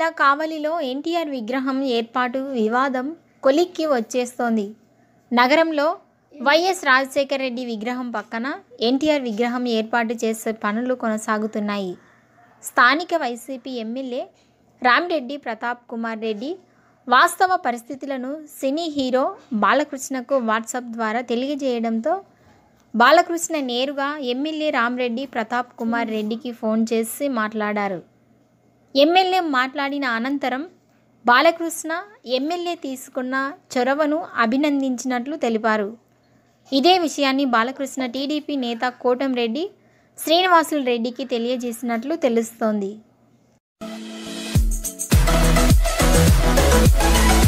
జిల్లా కావలిలో ఎన్టీఆర్ విగ్రహం ఏర్పాటు వివాదం కొలిక్కి వచ్చేస్తోంది నగరంలో వైఎస్ రాజశేఖర రెడ్డి విగ్రహం పక్కన ఎన్టీఆర్ విగ్రహం ఏర్పాటు చేసే పనులు కొనసాగుతున్నాయి స్థానిక వైసీపీ ఎమ్మెల్యే రామ్రెడ్డి ప్రతాప్ కుమార్ రెడ్డి వాస్తవ పరిస్థితులను సినీ హీరో బాలకృష్ణకు వాట్సాప్ ద్వారా తెలియజేయడంతో బాలకృష్ణ నేరుగా ఎమ్మెల్యే రామ్రెడ్డి ప్రతాప్ కుమార్ రెడ్డికి ఫోన్ చేసి మాట్లాడారు ఎమ్మెల్యే మాట్లాడిన అనంతరం బాలకృష్ణ ఎమ్మెల్యే తీసుకున్న చొరవను అభినందించినట్లు తెలిపారు ఇదే విషయాన్ని బాలకృష్ణ టీడీపీ నేత కోటంరెడ్డి శ్రీనివాసులు రెడ్డికి తెలియజేసినట్లు తెలుస్తోంది